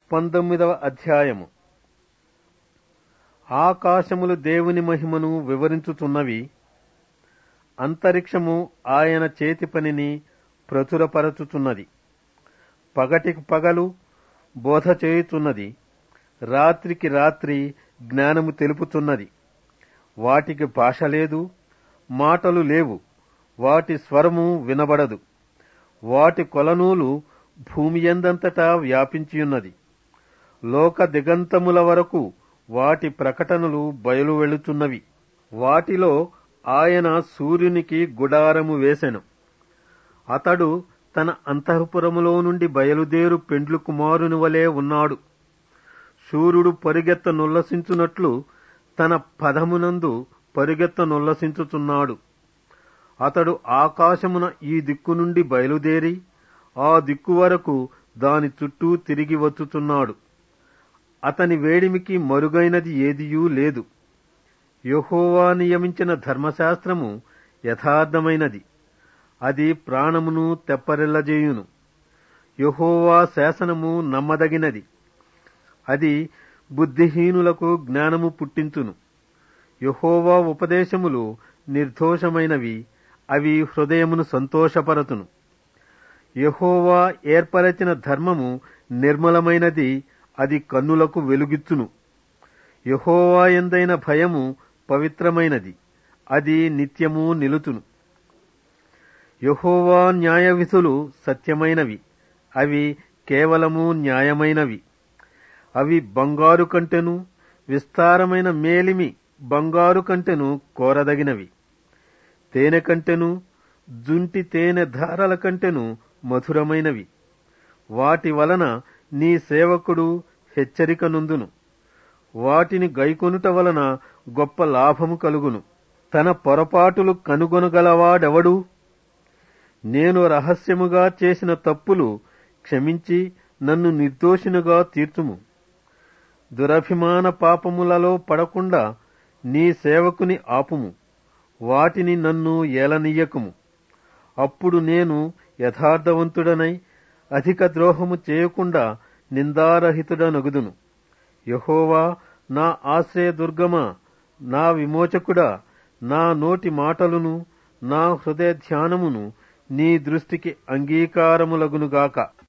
పంతొమ్మిదవ అధ్యాయము ఆకాశములు దేవుని మహిమను వివరించుచున్నవి అంతరిక్షము ఆయన చేతి పనిని ప్రచురపరచుచున్నది పగటికి పగలు బోధ చేయుచున్నది రాత్రికి రాత్రి జ్ఞానము తెలుపుచున్నది వాటికి భాష లేదు మాటలు లేవు వాటి స్వరము వినబడదు వాటి కొలనూలు భూమి ఎందంతటా వ్యాపించియున్నది లోక దిగంతముల వరకు వాటి ప్రకటనలు బయలు వెళుచున్నవి వాటిలో ఆయన సూర్యునికి గుడారము వేసెను అతడు తన అంతఃపురములో నుండి బయలుదేరు పెండ్లు కుమారుని వలె ఉన్నాడు సూర్యుడు పరుగెత్త నుల్లసించున్నట్లు తన పదమునందు పరుగెత్త నుల్లసించుచున్నాడు అతడు ఆకాశమున ఈ దిక్కు నుండి బయలుదేరి ఆ దిక్కు వరకు దాని చుట్టూ తిరిగి వచ్చుచున్నాడు అతని వేడిమికి మరుగైనది ఏదియూ లేదు యహోవా నియమించిన ధర్మశాస్త్రము యథార్థమైనది అది ప్రాణమును తెప్పరిల్లజేయును యహోవా శాసనము నమ్మదగినది అది బుద్ధిహీనులకు జ్ఞానము పుట్టించును యహోవా ఉపదేశములు నిర్దోషమైనవి అవి హృదయమును సంతోషపరచును యహోవా ఏర్పరచిన ధర్మము నిర్మలమైనది అది కన్నులకు వెలుగిచ్చును యహోవా ఎందైన భయము పవిత్రమైనది అది నిత్యము నిలుచును యహోవా న్యాయ విధులు సత్యమైనవి అవి కేవలము న్యాయమైనవి అవి బంగారు కంటెను విస్తారమైన మేలిమి బంగారు కంటెను కోరదగినవి తేనె కంటెను జుంటి తేనె ధారల కంటెను మధురమైనవి వాటి వలన నీ సేవకుడు హెచ్చరిక నుందును వాటిని గైకొనుట వలన గొప్ప లాభము కలుగును తన పొరపాటులు కనుగొనగలవాడెవడు నేను రహస్యముగా చేసిన తప్పులు క్షమించి నన్ను నిర్దోషినుగా తీర్చుము దురభిమాన పాపములలో పడకుండా నీ సేవకుని ఆపుము వాటిని నన్ను ఏలనీయకుము అప్పుడు నేను యథార్థవంతుడనై అధిక ద్రోహము చేయకుండా నిందారహితుడనగుదును యహోవా నా ఆశ్రయదుర్గమా నా విమోచకుడా నా నోటి మాటలును నా హృదయ ధ్యానమును నీ దృష్టికి అంగీకారములగునుగాక